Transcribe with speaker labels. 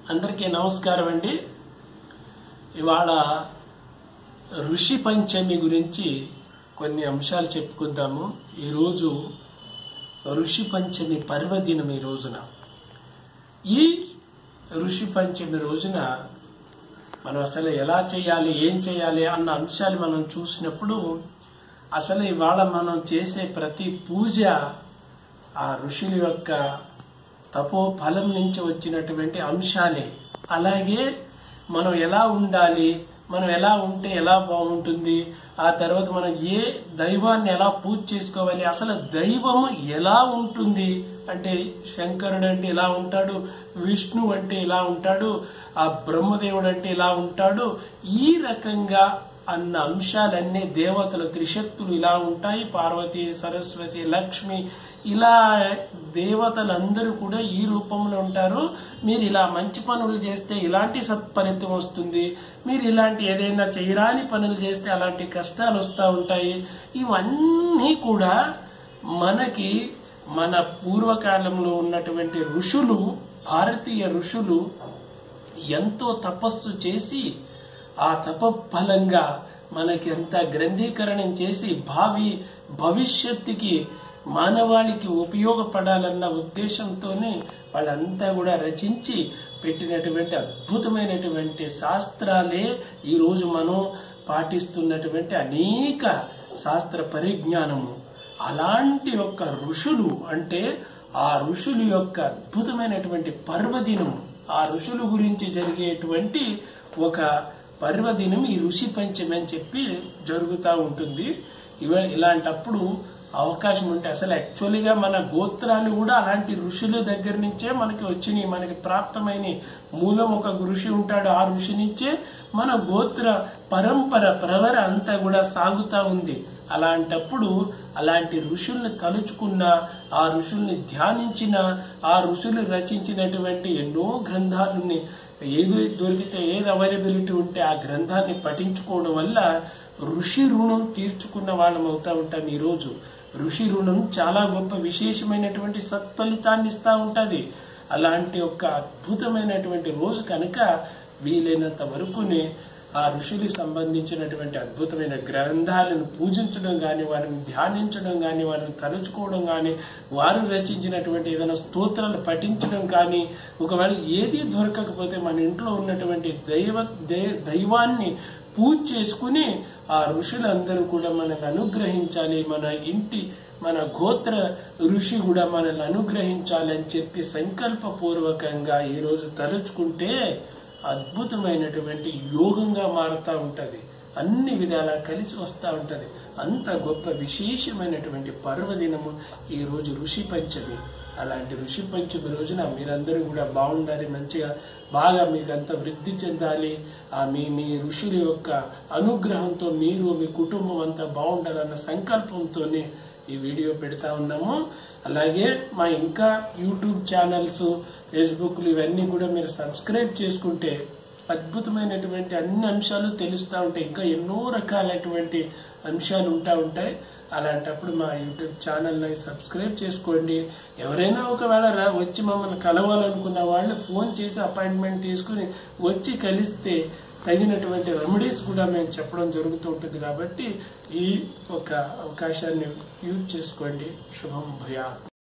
Speaker 1: అందరికీ నమస్కారం అండి ఇవాళ ఋషి పంచమి గురించి కొన్ని అంశాలు చెప్పుకుందాము ఈరోజు ఋషి పంచమి పర్వదినం ఈ రోజున ఈ ఋషి పంచమి రోజున మనం అసలు ఎలా చేయాలి ఏం చేయాలి అన్న అంశాలు మనం చూసినప్పుడు అసలు ఇవాళ మనం చేసే ప్రతి పూజ ఆ ఋషుల యొక్క తపో ఫలం నుంచి వచ్చినటువంటి అంశాలే అలాగే మనం ఎలా ఉండాలి మనం ఎలా ఉంటే ఎలా బాగుంటుంది ఆ తర్వాత మనం ఏ దైవాన్ని ఎలా పూజ చేసుకోవాలి అసలు దైవము ఎలా ఉంటుంది అంటే శంకరుడు అంటే ఇలా ఉంటాడు విష్ణు అంటే ఇలా ఉంటాడు ఆ బ్రహ్మదేవుడు అంటే ఇలా ఉంటాడు ఈ రకంగా అన్న అంశాలన్నీ దేవతలు త్రిశక్తులు ఇలా ఉంటాయి పార్వతి సరస్వతి లక్ష్మి ఇలా దేవతలందరూ కూడా ఈ రూపంలో ఉంటారు మీరు ఇలా మంచి పనులు చేస్తే ఇలాంటి సత్ఫలితం వస్తుంది మీరు ఇలాంటి ఏదైనా చేయరాని పనులు చేస్తే అలాంటి కష్టాలు వస్తూ ఉంటాయి ఇవన్నీ కూడా మనకి మన పూర్వకాలంలో ఉన్నటువంటి ఋషులు భారతీయ ఋషులు ఎంతో తపస్సు చేసి ఆ తప ఫలంగా మనకి ఎంత గ్రంథీకరణం చేసి భావి భవిష్యత్తుకి మానవాళికి ఉపయోగపడాలన్న ఉద్దేశంతోనే వాళ్ళంతా కూడా రచించి పెట్టినటువంటి అద్భుతమైనటువంటి శాస్త్రాలే ఈరోజు మనం పాటిస్తున్నటువంటి అనేక శాస్త్ర పరిజ్ఞానము అలాంటి యొక్క ఋషులు అంటే ఆ ఋషుల యొక్క అద్భుతమైనటువంటి పర్వదినము ఆ ఋషుల గురించి జరిగేటువంటి ఒక పర్వదినం ఈ ఋషి పంచమి అని చెప్పి జరుగుతూ ఉంటుంది ఇవ ఇలాంటప్పుడు అవకాశం ఉంటే అసలు యాక్చువల్గా మన గోత్రాలు కూడా అలాంటి ఋషుల దగ్గర నుంచే మనకి వచ్చినాయి మనకి ప్రాప్తమైన మూలం ఒక ఋషి ఉంటాడు ఆ ఋషి నుంచే మన గోత్ర పరంపర ప్రవర అంతా కూడా సాగుతా ఉంది అలాంటప్పుడు అలాంటి ఋషుల్ని తలుచుకున్న ఆ ఋషుల్ని ధ్యానించిన ఆ ఋషులు రచించినటువంటి ఎన్నో గ్రంథాలని ఏది దొరికితే ఏది అవైలబిలిటీ ఉంటే ఆ గ్రంథాన్ని పఠించుకోవడం వల్ల ఋషి రుణం తీర్చుకున్న వాళ్ళం అవుతా ఉంటాం ఈరోజు ఋషి రుణం చాలా గొప్ప విశేషమైనటువంటి సత్ఫలితాన్ని ఇస్తా ఉంటది అలాంటి ఒక అద్భుతమైనటువంటి రోజు కనుక వీలైనంత వరకునే ఆ ఋషులకు సంబంధించినటువంటి అద్భుతమైన గ్రంథాలను పూజించడం కానీ వారిని ధ్యానించడం కానీ వారిని తలుచుకోవడం కానీ వారు రచించినటువంటి ఏదైనా స్తోత్రాలు పఠించడం కానీ ఒకవేళ ఏది దొరకకపోతే మన ఇంట్లో ఉన్నటువంటి దైవ దై- దైవాన్ని పూజ చేసుకుని ఆ ఋషులందరూ కూడా మనల్ని అనుగ్రహించాలి మన ఇంటి మన గోత్ర ఋషి కూడా మనల్ని అనుగ్రహించాలి అని చెప్పి సంకల్పపూర్వకంగా ఈ రోజు తలుచుకుంటే అద్భుతమైనటువంటి యోగంగా మారుతా ఉంటది అన్ని విధాలా కలిసి వస్తూ ఉంటది అంత గొప్ప విశేషమైనటువంటి పర్వదినము ఈ రోజు ఋషి పంచమి అలాంటి ఋషి పంచమి రోజున మీరందరూ కూడా బాగుండాలి మంచిగా బాగా మీకు అంత వృద్ధి చెందాలి ఆ మీ మీ ఋషుల యొక్క అనుగ్రహంతో మీరు మీ కుటుంబం అంతా బాగుండాలన్న సంకల్పంతోనే ఈ వీడియో పెడతా ఉన్నాము అలాగే మా ఇంకా యూట్యూబ్ ఛానల్స్ ఫేస్బుక్లు ఇవన్నీ కూడా మీరు సబ్స్క్రైబ్ చేసుకుంటే అద్భుతమైనటువంటి అన్ని అంశాలు తెలుస్తూ ఉంటాయి ఇంకా ఎన్నో రకాలైనటువంటి అంశాలు ఉంటా ఉంటాయి అలాంటప్పుడు మా యూట్యూబ్ ఛానల్ని సబ్స్క్రైబ్ చేసుకోండి ఎవరైనా ఒకవేళ రా వచ్చి మమ్మల్ని కలవాలనుకున్న వాళ్ళు ఫోన్ చేసి అపాయింట్మెంట్ తీసుకుని వచ్చి కలిస్తే తగినటువంటి రెమెడీస్ కూడా మేము చెప్పడం జరుగుతూ ఉంటుంది కాబట్టి ఈ ఒక అవకాశాన్ని యూజ్ చేసుకోండి శుభం భయా